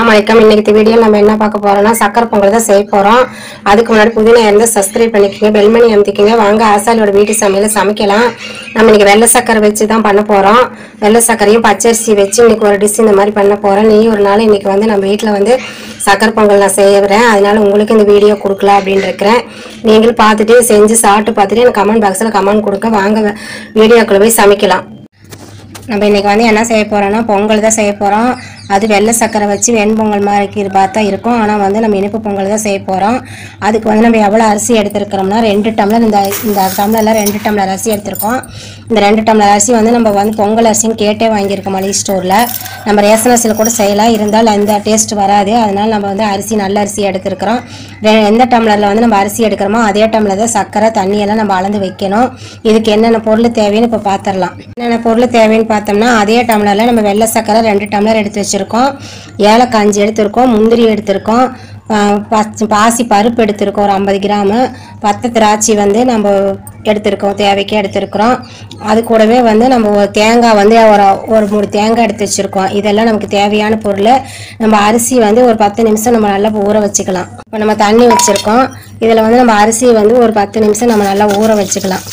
அஸ்ஸலாமு அலைக்கும் இன்னைக்கு வீடியோ நம்ம என்ன பார்க்க போறோம்னா சக்கரை பொங்கல் தான் செய்ய போறோம் அதுக்கு முன்னாடி புதினா இருந்தால் சப்ஸ்கிரைப் பண்ணிக்கோங்க பெல்மணி அமைத்திக்கோங்க வாங்க ஆசாலியோட வீட்டு சமையல சமைக்கலாம் நம்ம இன்னைக்கு வெள்ளை சக்கரை வச்சு தான் பண்ண போறோம் வெள்ளை சக்கரையும் பச்சரிசி வச்சு இன்னைக்கு ஒரு டிஷ் இந்த மாதிரி பண்ண போறோம் நீ ஒரு நாள் இன்னைக்கு வந்து நம்ம வீட்டில் வந்து சக்கரை பொங்கல் நான் செய்யறேன் அதனால உங்களுக்கு இந்த வீடியோ கொடுக்கலாம் அப்படின்னு இருக்கிறேன் நீங்களும் பார்த்துட்டு செஞ்சு சாப்பிட்டு பார்த்துட்டு எனக்கு கமெண்ட் பாக்ஸில் கமெண்ட் கொடுக்க வாங்க வீடியோக்குள்ள போய் சமைக்கலாம் நம்ம இன்னைக்கு வந்து என்ன செய்ய போறோம்னா பொங்கல் தான் செய்ய போறோம் அது வெள்ளை சக்கரை வச்சு வெண்பொங்கல் மாதிரி இரு- பார்த்தா இருக்கும் ஆனால் வந்து நம்ம இனிப்பு பொங்கல் தான் செய்ய போறோம் அதுக்கு வந்து நம்ம எவ்வளோ அரிசி எடுத்துருக்கிறோம்னா ரெண்டு டம்ளர் இந்த இந்த டம்ளர்ல ரெண்டு டம்ளர் அரிசி எடுத்திருக்கோம் இந்த ரெண்டு டம்ளர் அரிசி வந்து நம்ம வந்து பொங்கல் அரிசின்னு கேட்டே வாங்கியிருக்கோம் மளிகை ஸ்டோரில் நம்ம ரேஷன் அரிசியில் கூட செய்யலாம் இருந்தால் அந்த டேஸ்ட் வராது அதனால நம்ம வந்து அரிசி நல்ல அரிசி எடுத்துருக்கிறோம் ரெ- எந்த டம்ளரில் வந்து நம்ம அரிசி எடுக்கிறோமோ அதே டம்ளர் தான் சக்கரை தண்ணி எல்லாம் நம்ம அளந்து வைக்கணும் இதுக்கு என்னென்ன பொருள் தேவைன்னு இப்போ பார்த்துடலாம் என்னென்ன பொருள் தேவைன்னு பார்த்தோம்னா அதே டம்ளரில் நம்ம வெள்ளை சக்கரை ரெண்டு டம்ளர் எடுத்து வச்சுருக்கோம் ஏலக்காய் அஞ்சு எடுத்திருக்கோம் முந்திரி எடுத்திருக்கோம் ஆஹ் பச்ச- பாசி பருப்பு எடுத்திருக்கோம் ஒரு ஐம்பது கிராமு பத்தை திராட்சை வந்து நம்ம எடுத்திருக்கோம் தேவைக்கு எடுத்திருக்கிறோம் அது கூடவே வந்து நம்ம ஒரு தேங்காய் வந்து ஒரு ஒரு மூணு தேங்காய் எடுத்து வச்சுருக்கோம் இதெல்லாம் நமக்கு தேவையான பொருள் நம்ம அரிசி வந்து ஒரு பத்து நிமிஷம் நம்ம நல்லா ஊற வச்சுக்கலாம் இப்போ நம்ம தண்ணி வச்சுருக்கோம் இதில் வந்து நம்ம அரிசி வந்து ஒரு பத்து நிமிஷம் நம்ம நல்லா ஊற வச்சுக்கலாம்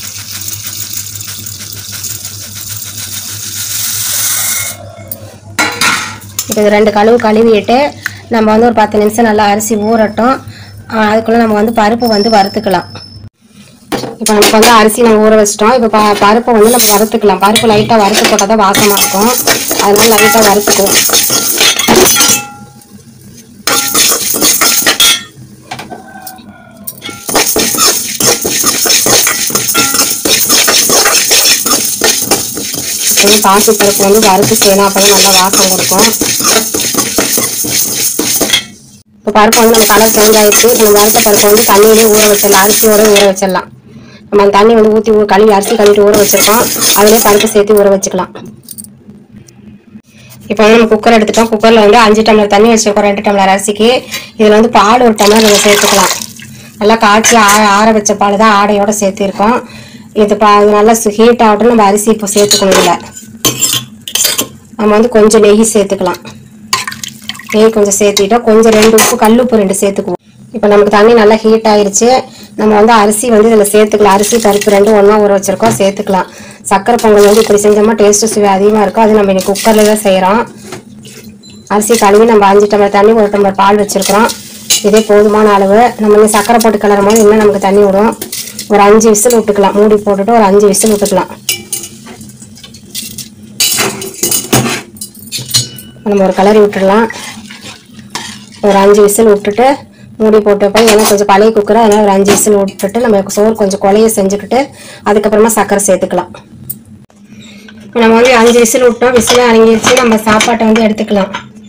இப்போ இது ரெண்டு கழுவு கழுவிட்டு நம்ம வந்து ஒரு பத்து நிமிஷம் நல்லா அரிசி ஊறட்டும் ஆஹ் அதுக்குள்ள நம்ம வந்து பருப்பு வந்து வறுத்துக்கலாம் இப்போ நமக்கு வந்து அரிசி நம்ம ஊற வச்சிட்டோம் இப்போ ப பருப்பை வந்து நம்ம வறுத்துக்கலாம் பருப்பு லைட்டாக வறுத்து போட்டால் தான் வாசமாக இருக்கும் அதனால லைட்டாக வறுத்துக்குவோம் இப்போ பாசி பருப்பு வந்து வறுத்து செய்யணும் அப்போ நல்லா வாசம் கொடுக்கும் இப்போ பருப்பு வந்து நம்ம கலர் சேஞ்ச் ஆயிடுச்சு இப்போ நம்ம வறுத்த பருப்பு வந்து தண்ணியிலே ஊற வச்சிடலாம் அரிசியோட ஊற வச்சிடலாம் நம்ம அந்த தண்ணி வந்து ஊற்றி கழுவி அரிசி கழுவிட்டு ஊற வச்சிருக்கோம் அதிலே பருப்பு சேர்த்து ஊற வச்சுக்கலாம் இப்போ வந்து நம்ம குக்கர் எடுத்துட்டோம் குக்கரில் வந்து அஞ்சு டம்ளர் தண்ணி வச்சிருக்கோம் ரெண்டு டம்ளர் அரிசிக்கு இதில் வந்து பால் ஒரு டம்ளர் நம்ம சேர்த்துக்கலாம் நல்லா காய்ச்சி ஆற ஆற வச்ச பால் தான் ஆடையோட சேர்த்திருக்கோம் இது பா இது நல்லா ஹீட் ஆகட்டும் நம்ம அரிசி இப்போ சேர்த்துக்கணும் இல்லை நம்ம வந்து கொஞ்சம் நெய் சேர்த்துக்கலாம் நெய் கொஞ்சம் சேர்த்துக்கிட்டோம் கொஞ்சம் ரெண்டு உப்பு கல் உப்பு ரெண்டு சேர்த்துக்குவோம் இப்போ நமக்கு தண்ணி நல்லா ஹீட் ஆயிருச்சு நம்ம வந்து அரிசி வந்து இதில் சேர்த்துக்கலாம் அரிசி பருப்பு ரெண்டும் ஒன்றா ஊற வச்சிருக்கோம் சேர்த்துக்கலாம் சக்கரை பொங்கல் வந்து இப்படி செஞ்சோம்னா டேஸ்ட்டு சுவை அதிகமாக இருக்கும் அது நம்ம இன்னைக்கு குக்கரில் தான் செய்கிறோம் அரிசி கழுவி நம்ம அஞ்சு டம்ளர் தண்ணி ஒரு டம்ளர் பால் வச்சிருக்கிறோம் இதே போதுமான அளவு நம்ம இன்னும் சக்கரை போட்டு கிளறும் போது இன்னும் நமக்கு தண்ணி விடும் ஒரு அஞ்சு விசில் விட்டுக்கலாம் மூடி போட்டுட்டு ஒரு அஞ்சு விசில் விட்டுக்கலாம் நம்ம ஒரு கலரி விட்டுடலாம் ஒரு அஞ்சு விசில் விட்டுட்டு மூடி போட்டு போய் ஏன்னா கொஞ்சம் பழைய குக்கர் அதனால ஒரு அஞ்சு விசில் விட்டுட்டு நம்ம சோறு கொஞ்சம் கொலைய செஞ்சுக்கிட்டு அதுக்கப்புறமா சக்கரை சேர்த்துக்கலாம் இப்போ நம்ம வந்து அஞ்சு விசில் விட்டோம் விசில் அடங்கிடுச்சு நம்ம சாப்பாட்டை வந்து எடுத்துக்கலாம்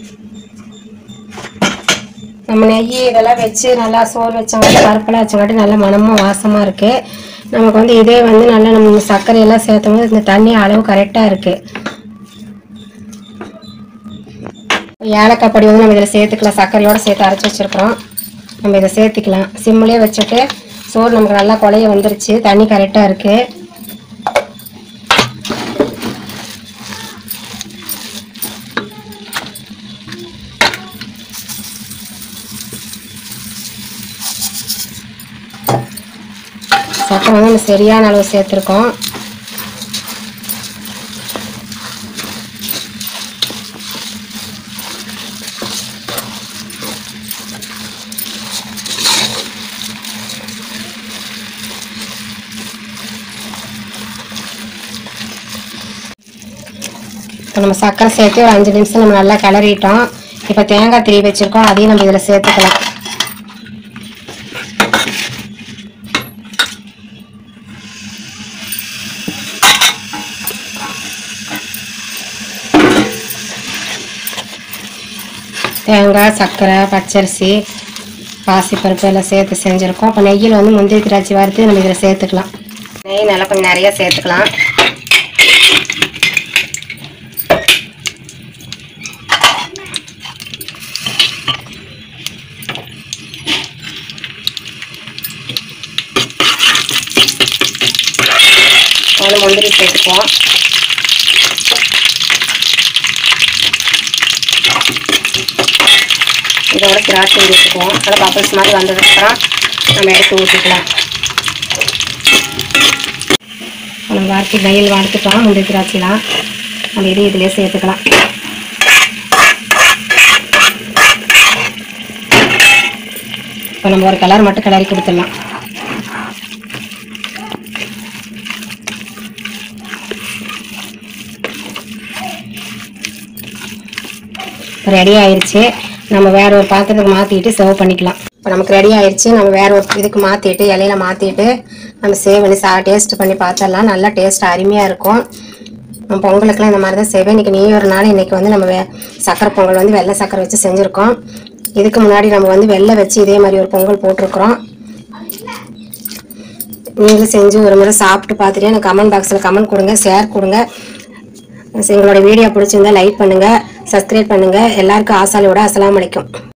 நம்ம நெய் இதெல்லாம் வச்சு நல்லா சோறு வச்சங்காட்டி பருப்பெல்லாம் வச்சங்காட்டி நல்லா மனமாக வாசமாக இருக்குது நமக்கு வந்து இதே வந்து நல்லா நம்ம சர்க்கரையெல்லாம் சேர்த்தும் போது இந்த தண்ணி அளவு கரெக்டாக இருக்குது ஏலக்காய் பொடி வந்து நம்ம இதில் சேர்த்துக்கலாம் சர்க்கரையோட சேர்த்து அரைச்சி வச்சிருக்கிறோம் நம்ம இதை சேர்த்துக்கலாம் சிம்மிலே வச்சுட்டு சோறு நமக்கு நல்லா குழைய வந்துருச்சு தண்ணி கரெக்டாக இருக்குது சக்கரை வந்து நம்ம சரியான அளவு சேர்த்துருக்கோம் இப்போ நம்ம சக்கரை சேர்த்து ஒரு அஞ்சு நிமிஷம் நம்ம நல்லா கிளறிட்டோம் இப்போ தேங்காய் திரி வச்சுருக்கோம் அதையும் நம்ம இதில் சேர்த்துக்கலாம் தேங்காய் சர்க்கரை பச்சரிசி பாசிப்பருப்பு எல்லாம் சேர்த்து செஞ்சுருக்கோம் இப்போ நெய்யில் வந்து முந்திரி திராட்சை வறுத்து நம்ம இதில் சேர்த்துக்கலாம் நெய் நல்லா கொஞ்சம் நிறைய சேர்த்துக்கலாம் கொஞ்சம் முந்திரி சேர்த்துக்குவோம் இதோட திராட்சை ஊற்றிக்குவோம் நல்லா பபிள்ஸ் மாதிரி வந்ததுக்கப்புறம் நம்ம எடுத்து ஊற்றிக்கலாம் நம்ம வறுத்து நெய்யில் வறுத்துட்டோம் முந்திரி திராட்சைலாம் நம்ம இதையும் இதிலே சேர்த்துக்கலாம் இப்போ நம்ம ஒரு கலர் மட்டும் கிளறி கொடுத்துடலாம் ரெடி ஆயிருச்சு நம்ம வேற ஒரு பாத்திரத்துக்கு மாற்றிட்டு சர்வ் பண்ணிக்கலாம் இப்போ நமக்கு ரெடி ஆயிருச்சு நம்ம வேற ஒரு இதுக்கு மாற்றிட்டு இலையில மாற்றிட்டு நம்ம சேவ் பண்ணி சா டேஸ்ட் பண்ணி பார்த்தரலாம் நல்லா டேஸ்ட் அருமையாக இருக்கும் நம்ம பொங்கலுக்குலாம் இந்த மாதிரி தான் செய்வேன் இன்றைக்கி நீ ஒரு நாள் இன்றைக்கி வந்து நம்ம வே சக்கரை பொங்கல் வந்து வெள்ளை சக்கரை வச்சு செஞ்சுருக்கோம் இதுக்கு முன்னாடி நம்ம வந்து வெள்ளை வச்சு இதே மாதிரி ஒரு பொங்கல் போட்டிருக்கிறோம் நீங்களும் செஞ்சு ஒரு முறை சாப்பிட்டு பார்த்துட்டு எனக்கு கமெண்ட் பாக்ஸில் கமெண்ட் கொடுங்க ஷேர் கொடுங்க எங்களோட வீடியோ பிடிச்சிருந்தா லைக் பண்ணுங்கள் சப்ஸ்கிரைப் பண்ணுங்கள் எல்லாருக்கும் ஆசாலியோட அஸ்ஸலாமு அலைக்கும்